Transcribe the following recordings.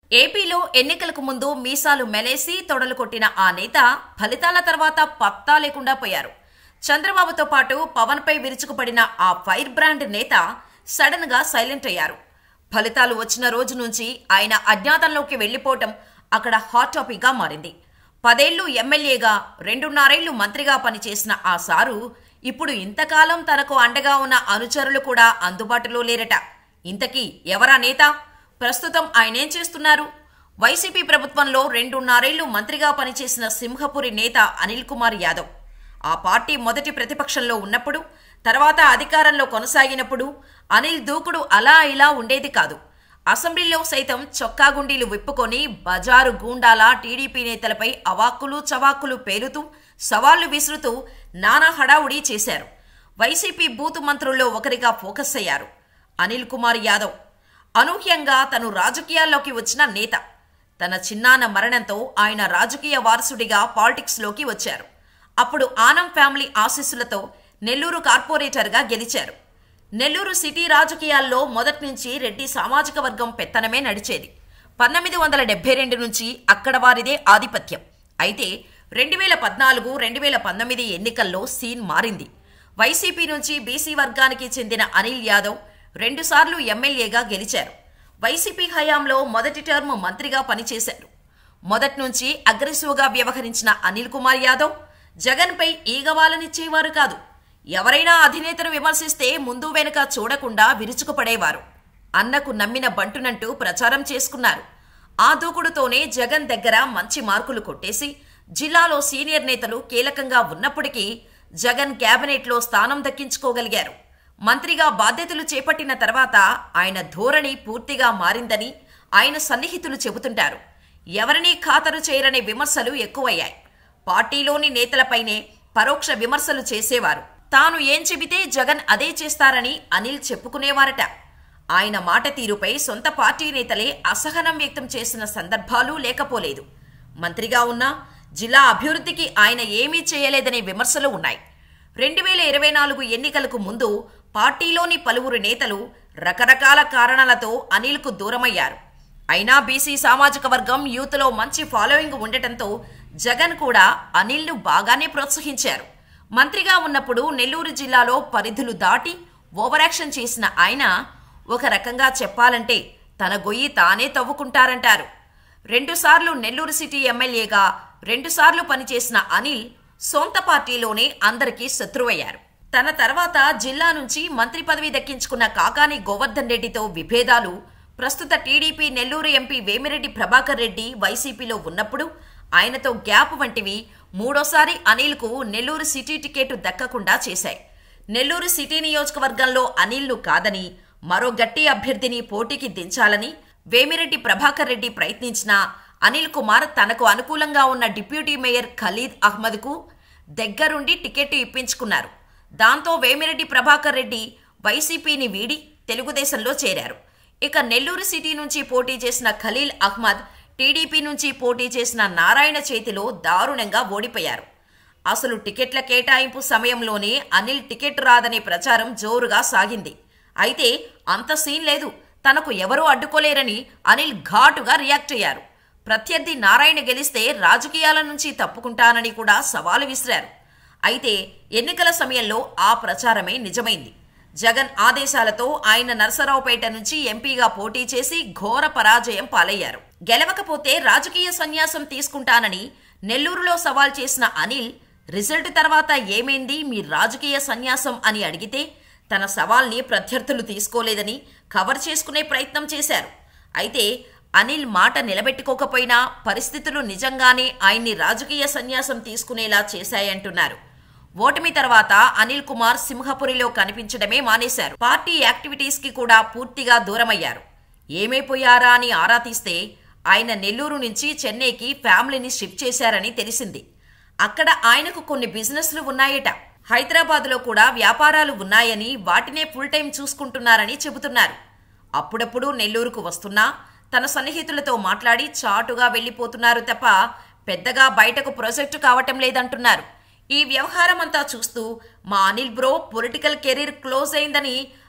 ఏపీలో ఎన్నికలకు ముందు మీసాలు మెలేసి తొడలు కొట్టిన ఆ నేత ఫలితాల తర్వాత పత్తా లేకుండా పోయారు చంద్రబాబుతో పాటు పవన్పై విరుచుకుపడిన ఆ ఫైర్ బ్రాండ్ నేత సడన్ గా సైలెంట్ అయ్యారు ఫలితాలు వచ్చిన రోజు నుంచి ఆయన అజ్ఞాతంలోకి వెళ్లిపోవటం అక్కడ హాట్ టాపిక్ గా మారింది పదేళ్లు ఎమ్మెల్యేగా రెండున్నరేళ్లు మంత్రిగా పనిచేసిన ఆ సారు ఇప్పుడు ఇంతకాలం తనకు అండగా ఉన్న అనుచరులు కూడా అందుబాటులో లేరట ఇంతకీ ఎవరా నేత ప్రస్తుతం ఆయనేం చేస్తున్నారు వైసీపీ ప్రభుత్వంలో రెండున్నరేళ్లు మంత్రిగా పనిచేసిన సింహపురి నేత అనిల్ కుమార్ యాదవ్ ఆ పార్టీ మొదటి ప్రతిపక్షంలో ఉన్నప్పుడు తర్వాత అధికారంలో కొనసాగినప్పుడు అనిల్ దూకుడు అలా ఇలా ఉండేది కాదు అసెంబ్లీలో సైతం చొక్కా గుండీలు విప్పుకొని బజారు గూండాల టీడీపీ నేతలపై అవాక్కులు చవాక్కులు పేలుతూ సవాళ్లు విసురుతూ నానా హడావుడి చేశారు వైసీపీ బూతు మంత్రుల్లో ఒకరిగా ఫోకస్ అయ్యారు అనిల్ కుమార్ యాదవ్ అనూహ్యంగా తను రాజకీయాల్లోకి వచ్చిన నేత తన చిన్నాన్న మరణంతో ఆయన రాజకీయ వారసుడిగా పాలిటిక్స్లోకి వచ్చారు అప్పుడు ఆనం ఫ్యామిలీ ఆశీస్సులతో నెల్లూరు కార్పొరేటర్గా గెలిచారు నెల్లూరు సిటీ రాజకీయాల్లో మొదటి నుంచి రెడ్డి సామాజిక వర్గం పెత్తనమే నడిచేది పంతొమ్మిది వందల డెబ్బై రెండు నుంచి అక్కడ వారిదే ఆధిపత్యం అయితే రెండు వేల పద్నాలుగు రెండు వేల పంతొమ్మిది ఎన్నికల్లో సీన్ మారింది వైసీపీ నుంచి బీసీ వర్గానికి చెందిన అనిల్ యాదవ్ రెండుసార్లు ఎమ్మెల్యేగా గెలిచారు వైసీపీ హయాంలో మొదటి టర్మ్ మంత్రిగా పనిచేశారు మొదటి నుంచి అగ్రెసివ్గా వ్యవహరించిన అనిల్ కుమార్ యాదవ్ జగన్పై ఈగవాలనిచ్చేవారు కాదు ఎవరైనా అధినేతను విమర్శిస్తే ముందు వెనుక చూడకుండా విరుచుకుపడేవారు అన్నకు నమ్మిన బంటునంటూ ప్రచారం చేసుకున్నారు ఆ దూకుడుతోనే జగన్ దగ్గర మంచి మార్కులు కొట్టేసి జిల్లాలో సీనియర్ నేతలు కీలకంగా ఉన్నప్పటికీ జగన్ కేబినెట్లో స్థానం దక్కించుకోగలిగారు మంత్రిగా బాధ్యతలు చేపట్టిన తర్వాత ఆయన ధోరణి పూర్తిగా మారిందని ఆయన సన్నిహితులు చెబుతుంటారు ఎవరినీ ఖాతరు చేయరనే విమర్శలు ఎక్కువయ్యాయి పార్టీలోని నేతలపైనే పరోక్ష విమర్శలు చేసేవారు తాను ఏం చెబితే జగన్ అదే చేస్తారని అనిల్ చెప్పుకునేవారట ఆయన మాట తీరుపై సొంత పార్టీ నేతలే అసహనం వ్యక్తం చేసిన సందర్భాలు లేకపోలేదు మంత్రిగా ఉన్నా జిల్లా అభివృద్ధికి ఆయన ఏమీ చేయలేదనే విమర్శలు ఉన్నాయి రెండు వేల ఇరవై నాలుగు ఎన్నికలకు ముందు పార్టీలోని పలువురు నేతలు రకరకాల కారణాలతో అనిల్కు దూరమయ్యారు అయినా బీసీ సామాజిక వర్గం యూత్లో మంచి ఫాలోయింగ్ ఉండటంతో జగన్ కూడా అనిల్ను బాగానే ప్రోత్సహించారు మంత్రిగా ఉన్నప్పుడు నెల్లూరు జిల్లాలో పరిధులు దాటి ఓవరాక్షన్ చేసిన ఆయన ఒక రకంగా చెప్పాలంటే తన గొయ్యి తానే తవ్వుకుంటారంటారు రెండుసార్లు నెల్లూరు సిటీ ఎమ్మెల్యేగా రెండుసార్లు పనిచేసిన అనిల్ సొంత పార్టీలోనే అందరికీ శత్రువయ్యారు తన తర్వాత జిల్లా నుంచి మంత్రి పదవి దక్కించుకున్న కాకాని గోవర్ధన్ రెడ్డితో విభేదాలు ప్రస్తుత టీడీపీ నెల్లూరు ఎంపీ వేమిరెడ్డి ప్రభాకర్ రెడ్డి వైసీపీలో ఉన్నప్పుడు ఆయనతో గ్యాప్ వంటివి మూడోసారి అనిల్కు నెల్లూరు సిటీ టికెట్ దక్కకుండా చేశాయి నెల్లూరు సిటీ నియోజకవర్గంలో అనిల్ను కాదని మరో గట్టి అభ్యర్థిని పోటీకి దించాలని వేమిరెడ్డి ప్రభాకర్ రెడ్డి ప్రయత్నించినా అనిల్ కుమార్ తనకు అనుకూలంగా ఉన్న డిప్యూటీ మేయర్ ఖలీద్ అహ్మద్కు దగ్గరుండి టికెట్ ఇప్పించుకున్నారు దాంతో వేమిరెడ్డి ప్రభాకర్ రెడ్డి వైసీపీని వీడి తెలుగుదేశంలో చేరారు ఇక నెల్లూరు సిటీ నుంచి పోటీ చేసిన ఖలీల్ అహ్మద్ టీడీపీ నుంచి పోటీ చేసిన నారాయణ చేతిలో దారుణంగా ఓడిపోయారు అసలు టికెట్ల కేటాయింపు సమయంలోనే అనిల్ టికెట్ రాదనే ప్రచారం జోరుగా సాగింది అయితే అంత సీన్ లేదు తనకు ఎవరూ అడ్డుకోలేరని అనిల్ ఘాటుగా రియాక్ట్ అయ్యారు ప్రత్యర్థి నారాయణ గెలిస్తే రాజకీయాల నుంచి తప్పుకుంటానని కూడా సవాలు విసిరారు అయితే ఎన్నికల సమయంలో ఆ ప్రచారమే నిజమైంది జగన్ ఆదేశాలతో ఆయన నరసరావుపేట నుంచి ఎంపీగా పోటీ చేసి ఘోర పరాజయం పాలయ్యారు గెలవకపోతే రాజకీయ సన్యాసం తీసుకుంటానని నెల్లూరులో సవాల్ చేసిన అనిల్ రిజల్ట్ తర్వాత ఏమైంది మీ రాజకీయ సన్యాసం అని అడిగితే తన సవాల్ని ప్రత్యర్థులు తీసుకోలేదని కవర్ చేసుకునే ప్రయత్నం చేశారు అయితే అనిల్ మాట నిలబెట్టుకోకపోయినా పరిస్థితులు నిజంగానే ఆయన్ని రాజకీయ సన్యాసం తీసుకునేలా చేశాయంటున్నారు ఓటమి తర్వాత అనిల్ కుమార్ సింహపురిలో కనిపించడమే మానేశారు పార్టీ యాక్టివిటీస్ కి కూడా పూర్తిగా దూరమయ్యారు ఏమైపోయారా అని ఆరా తీస్తే ఆయన నెల్లూరు నుంచి చెన్నైకి ఫ్యామిలీని షిఫ్ట్ చేశారని తెలిసింది అక్కడ ఆయనకు కొన్ని బిజినెస్లు ఉన్నాయట హైదరాబాద్లో కూడా వ్యాపారాలు ఉన్నాయని వాటినే ఫుల్ టైం చూసుకుంటున్నారని చెబుతున్నారు అప్పుడప్పుడు నెల్లూరుకు వస్తున్నా తన సన్నిహితులతో మాట్లాడి చాటుగా వెళ్లిపోతున్నారు తప్ప పెద్దగా బయటకు ప్రొజెక్టు కావటం లేదంటున్నారు ఈ వ్యవహారం అంతా చూస్తూ మా Anil bro political career close అయిందని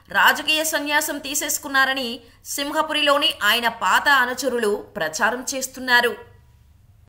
రాజకీయ సన్యాసం తీసేసుకున్నారని సింహపురిలోని ఆయన పాత అనుచరులు ప్రచారం చేస్తున్నారు